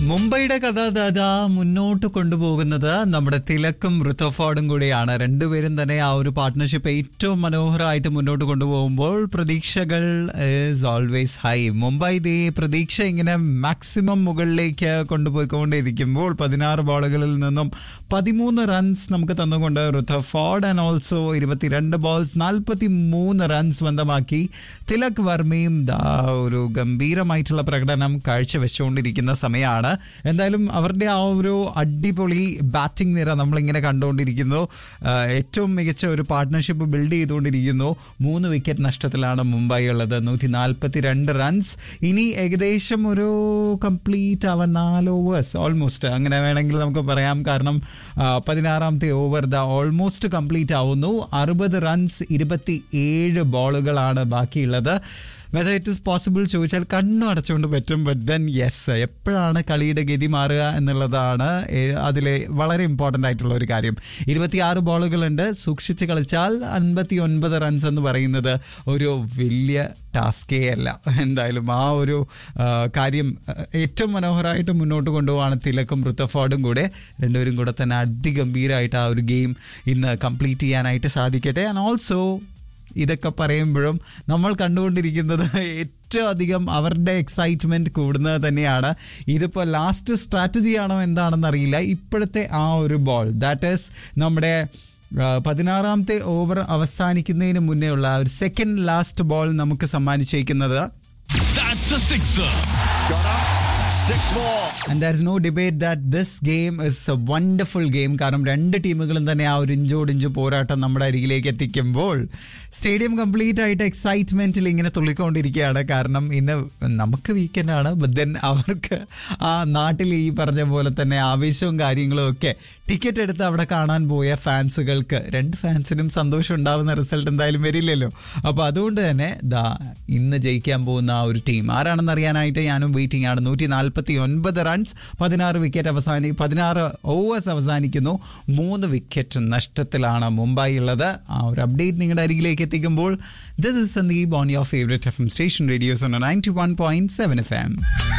മുംബൈയുടെ കഥ ദാദാ മുന്നോട്ട് കൊണ്ടുപോകുന്നത് നമ്മുടെ തിലക്കും ഋത്തോഫോർഡും കൂടിയാണ് രണ്ടുപേരും തന്നെ ആ ഒരു പാർട്ട്ണർഷിപ്പ് ഏറ്റവും മനോഹരമായിട്ട് മുന്നോട്ട് കൊണ്ടുപോകുമ്പോൾ പ്രതീക്ഷകൾ ഈസ് ഓൾവേസ് ഹൈ മുംബൈ ദേ പ്രതീക്ഷ ഇങ്ങനെ മാക്സിമം മുകളിലേക്ക് കൊണ്ടുപോയിക്കൊണ്ടിരിക്കുമ്പോൾ പതിനാറ് ബോളുകളിൽ നിന്നും പതിമൂന്ന് റൺസ് നമുക്ക് തന്നുകൊണ്ട് ഋത്തോഫോർഡ് ആൻഡ് ഓൾസോ ഇരുപത്തിരണ്ട് ബോൾസ് നാൽപ്പത്തി മൂന്ന് റൺസ് സ്വന്തമാക്കി തിലക് വർമ്മയും ദാ ഒരു ഗംഭീരമായിട്ടുള്ള പ്രകടനം കാഴ്ചവെച്ചുകൊണ്ടിരിക്കുന്ന സമയമാണ് എന്തായാലും അവരുടെ ആ ഒരു അടിപൊളി ബാറ്റിംഗ് നിര നമ്മളിങ്ങനെ കണ്ടുകൊണ്ടിരിക്കുന്നു ആ, ഏറ്റവും മികച്ച ഒരു പാർട്ട്ണർഷിപ്പ് ബിൽഡ് ചെയ്തുകൊണ്ടിരിക്കുന്നു മൂന്ന് വിക്കറ്റ് നഷ്ടത്തിലാണ് മുംബൈ ഉള്ളത് നൂറ്റി നാൽപ്പത്തി രണ്ട് റൺസ് ഇനി ഏകദേശം ഒരു കംപ്ലീറ്റ് ആവാൻ നാല് ഓവേഴ്സ് ഓൾമോസ്റ്റ് അങ്ങനെ വേണമെങ്കിൽ നമുക്ക് പറയാം കാരണം ആ, പതിനാറാമത്തെ ഓവർ ദ ഓൾമോസ്റ്റ് കംപ്ലീറ്റ് ആവുന്നു അറുപത് റൺസ് ഇരുപത്തി ഏഴ് ബോളുകളാണ് ബാക്കിയുള്ളത് വെദർ ഇറ്റ് ഇസ് പോസിബിൾ ചോദിച്ചാൽ കണ്ണു അടച്ചുകൊണ്ട് പറ്റും ബട്ട് ദെൻ യെസ് എപ്പോഴാണ് കളിയുടെ ഗതി മാറുക എന്നുള്ളതാണ് അതിൽ വളരെ ഇമ്പോർട്ടൻ്റ് ആയിട്ടുള്ള ഒരു കാര്യം ഇരുപത്തിയാറ് ബോളുകളുണ്ട് സൂക്ഷിച്ച് കളിച്ചാൽ അൻപത്തി ഒൻപത് റൺസ് എന്ന് പറയുന്നത് ഒരു വലിയ ടാസ്കേ അല്ല എന്തായാലും ആ ഒരു ആ, കാര്യം ആ, ഏറ്റവും മനോഹരമായിട്ട് മുന്നോട്ട് കൊണ്ടുപോവാണ് തിലക്കും ഋത്തഫോർഡും കൂടെ രണ്ടുപേരും കൂടെ തന്നെ അതിഗംഭീരമായിട്ട് ആ ഒരു ഗെയിം ഇന്ന് കംപ്ലീറ്റ് ചെയ്യാനായിട്ട് സാധിക്കട്ടെ ആൻഡ് ഓൾസോ ഇതൊക്കെ പറയുമ്പോഴും നമ്മൾ കണ്ടുകൊണ്ടിരിക്കുന്നത് ഏറ്റവും അധികം അവരുടെ എക്സൈറ്റ്മെന്റ് കൂടുന്നത് തന്നെയാണ് ഇതിപ്പോൾ ലാസ്റ്റ് സ്ട്രാറ്റജി ആണോ എന്താണെന്ന് അറിയില്ല ഇപ്പോഴത്തെ ആ ഒരു ബോൾ ദാറ്റ് ഈസ് നമ്മുടെ ആ, പതിനാറാമത്തെ ഓവർ അവസാനിക്കുന്നതിന് മുന്നേ ഉള്ള ആ ഒരു സെക്കൻഡ് ലാസ്റ്റ് ബോൾ നമുക്ക് സമ്മാനിച്ചേക്കുന്നത് That's a sixer. Got up. Six more. And there is no debate that this game is a wonderful game കാരണം രണ്ട് ടീമുകളും തന്നെ ആ ഒരു ഇഞ്ചോടിഞ്ച് പോരാട്ടം നമ്മുടെ അരികിലേക്ക് എത്തിക്കുമ്പോൾ സ്റ്റേഡിയം കംപ്ലീറ്റ് ആയിട്ട് എക്സൈറ്റ്മെന്റിൽ ഇങ്ങനെ തുള്ളിക്കൊണ്ടിരിക്കുകയാണ് കാരണം ഇന്ന് നമുക്ക് വീക്കെൻഡാണ് ബട്ട് ദെൻ അവർക്ക് ആ നാട്ടിൽ ഈ പറഞ്ഞ പോലെ തന്നെ ആവേശവും കാര്യങ്ങളും ഒക്കെ ടിക്കറ്റ് എടുത്ത് അവിടെ കാണാൻ പോയ ഫാൻസുകൾക്ക് രണ്ട് ഫാൻസിനും സന്തോഷം ഉണ്ടാവുന്ന റിസൾട്ട് എന്തായാലും വരില്ലല്ലോ അപ്പോൾ അതുകൊണ്ട് തന്നെ ദാ ഇന്ന് ജയിക്കാൻ പോകുന്ന ആ ഒരു ടീം ആരാണെന്ന് അറിയാനായിട്ട് ഞാനും വെയിറ്റിംഗ് ആണ് നൂറ്റി നാൽപ്പത്തി ഒൻപത് റൺസ് പതിനാറ് വിക്കറ്റ് അവസാനി പതിനാറ് ഓവേഴ്സ് അവസാനിക്കുന്നു മൂന്ന് വിക്കറ്റ് നഷ്ടത്തിലാണ് മുംബൈ ഉള്ളത് ആ ഒരു അപ്ഡേറ്റ് നിങ്ങളുടെ അരികിലേക്ക് എത്തിക്കുമ്പോൾ this is Sandeep on your favourite F M station radios ninety one point seven F M